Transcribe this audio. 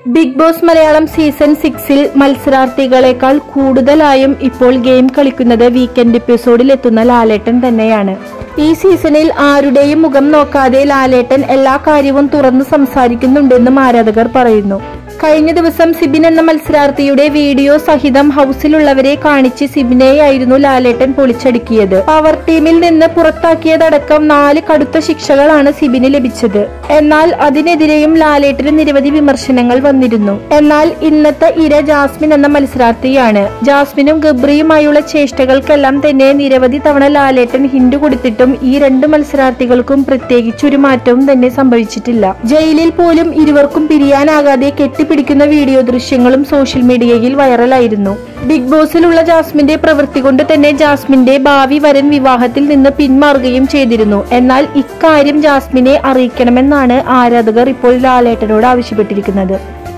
big boss Malayalam season സിക്സിൽ മത്സരാർത്ഥികളെക്കാൾ കൂടുതലായും ഇപ്പോൾ ഗെയിം കളിക്കുന്നത് വീക്കെൻഡ് എപ്പിസോഡിൽ എത്തുന്ന ലാലേട്ടൻ തന്നെയാണ് ഈ സീസണിൽ ആരുടെയും മുഖം നോക്കാതെ ലാലേട്ടൻ എല്ലാ കാര്യവും തുറന്നു സംസാരിക്കുന്നുണ്ടെന്നും ആരാധകർ പറയുന്നു കഴിഞ്ഞ ദിവസം സിബിൻ എന്ന മത്സരാർത്ഥിയുടെ വീഡിയോ സഹിതം ഹൗസിലുള്ളവരെ കാണിച്ച് സിബിനെയായിരുന്നു ലാലേട്ടൻ പൊളിച്ചടുക്കിയത് പവർ ടീമിൽ നിന്ന് പുറത്താക്കിയതടക്കം നാല് കടുത്ത ശിക്ഷകളാണ് സിബിന് ലഭിച്ചത് എന്നാൽ അതിനെതിരെയും ലാലേട്ടന് നിരവധി വിമർശനങ്ങൾ വന്നിരുന്നു എന്നാൽ ഇന്നത്തെ ഇര ജാസ്മിൻ എന്ന മത്സരാർത്ഥിയാണ് ജാസ്മിനും ഗബ്രിയുമായുള്ള ചേഷ്ടകൾക്കെല്ലാം തന്നെ നിരവധി തവണ ലാലേട്ടൻ ഹിന്റ് കൊടുത്തിട്ടും ഈ രണ്ട് മത്സരാർത്ഥികൾക്കും പ്രത്യേകിച്ചൊരു മാറ്റവും തന്നെ സംഭവിച്ചിട്ടില്ല ജയിലിൽ പോലും ഇരുവർക്കും പിരിയാനാകാതെ കെട്ടിപ്പിടിക്കുന്ന വീഡിയോ ദൃശ്യങ്ങളും സോഷ്യൽ മീഡിയയിൽ വൈറലായിരുന്നു ബിഗ് ബോസിലുള്ള ജാസ്മിന്റെ പ്രവൃത്തി കൊണ്ട് തന്നെ ജാസ്മിന്റെ ഭാവി വരൻ വിവാഹത്തിൽ നിന്ന് പിന്മാറുകയും ചെയ്തിരുന്നു എന്നാൽ ഇക്കാര്യം ജാസ്മിനെ അറിയിക്കണമെന്നാണ് ആരാധകർ ഇപ്പോൾ ലാലേട്ടനോട് ആവശ്യപ്പെട്ടിരിക്കുന്നത്